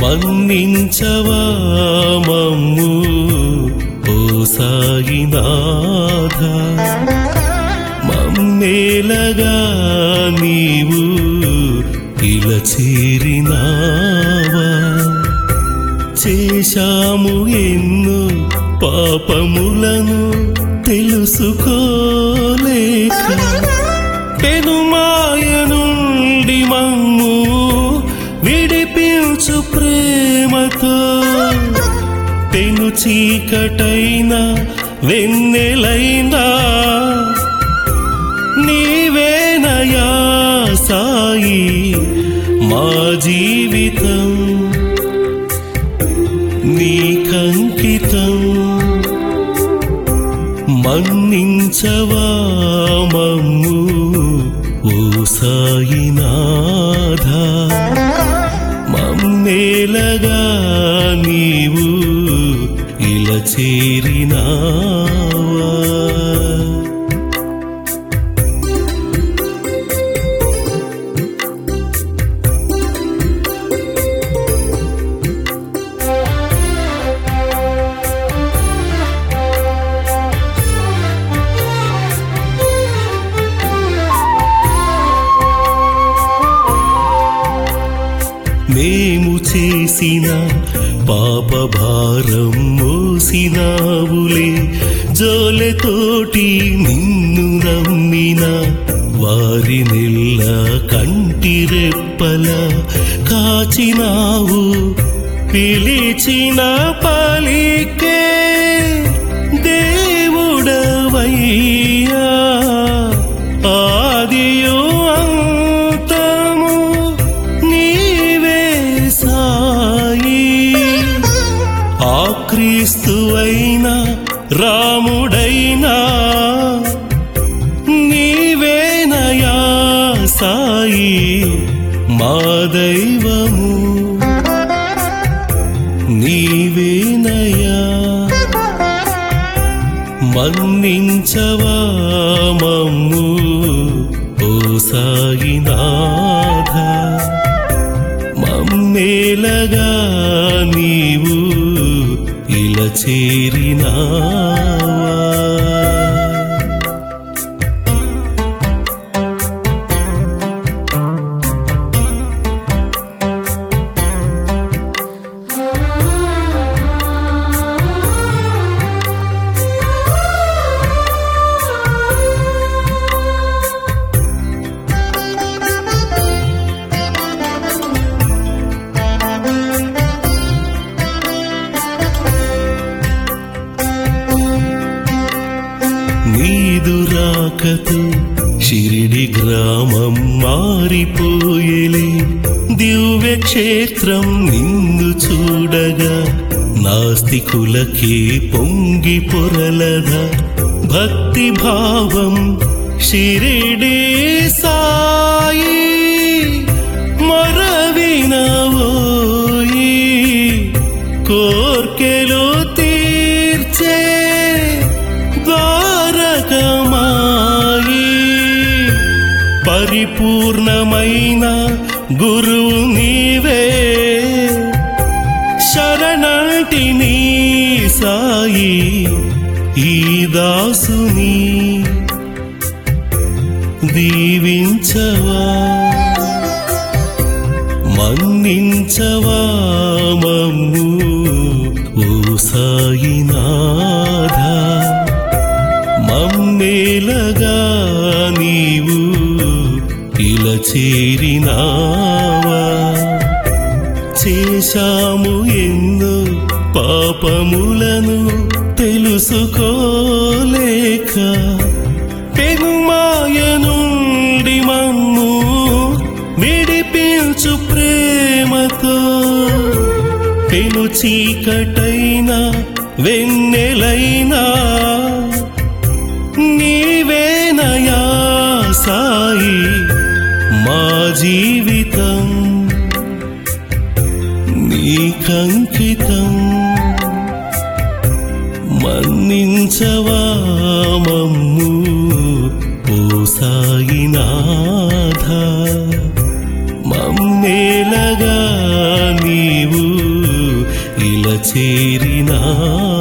మన్నించవా మమ్ము ఓ సాయినాథ మమ్మేలగా నీవు ఇలా చేరినావా చేశాము ఎన్నో పాపములను తెలుసుకోలేక పెనుమాయ నుండి మమ్ము విడిపించు ప్రేమతో పెను చీకటైన వెన్నెలైనా నీవేనయా సాయి మా జీవితం నీకంకితం మన్నించవా మమ్ము ఓ సాయినాథ మమ్మేలగా నీవు ఇలా చేరినావా మేము చేసిన పాప భారం మోసినావులే జోలెతోటి నిన్ను నమ్మిన వారి నెల్ల కంటి రెప్పల కాచినావు పిలిచిన పలికే దేవుడవయ్యా ఆదియు అంతము నీవే సాయి ఆ క్రీస్తువైనా రాముడైనా నీవేనయా సాయి మా దైవము నీవేనయా మన్నించవా మమ్ము ఓ సాయినాథ మమ్మేలగా నీవు ఇలా చేరినావా నీదు రాకతో షిరిడి గ్రామం మారిపోయేలే దివ్య క్షేత్రం నిన్ను చూడగా నాస్తికులకే పొంగి పొరలదా భక్తి భావం షిరిడి సాయి మరవినవోయి కోర్కెలు తీర్చే ద్వారకమాయి పరిపూర్ణమైన గురువు నీవే శరణటి నీ సాయి ఈ దాసుని దీవించవా మన్నించవా మమ్ము ఓ సాయినాథ మమ్మేలగా నీవు ఇలా చేరినావా చేశాము ఎన్నో పాపములను తెలుసుకోలేక పెనుమాయ నుండి మమ్ము విడిపించు ప్రేమతో పెను చీకటైన వెన్నెలైనా నీవేనయా సాయి మా జీవితం నీకంకితం మన్నించవా మమ్ము ఓ సాయినాథ మమ్మేలగా నీవు చేరినాము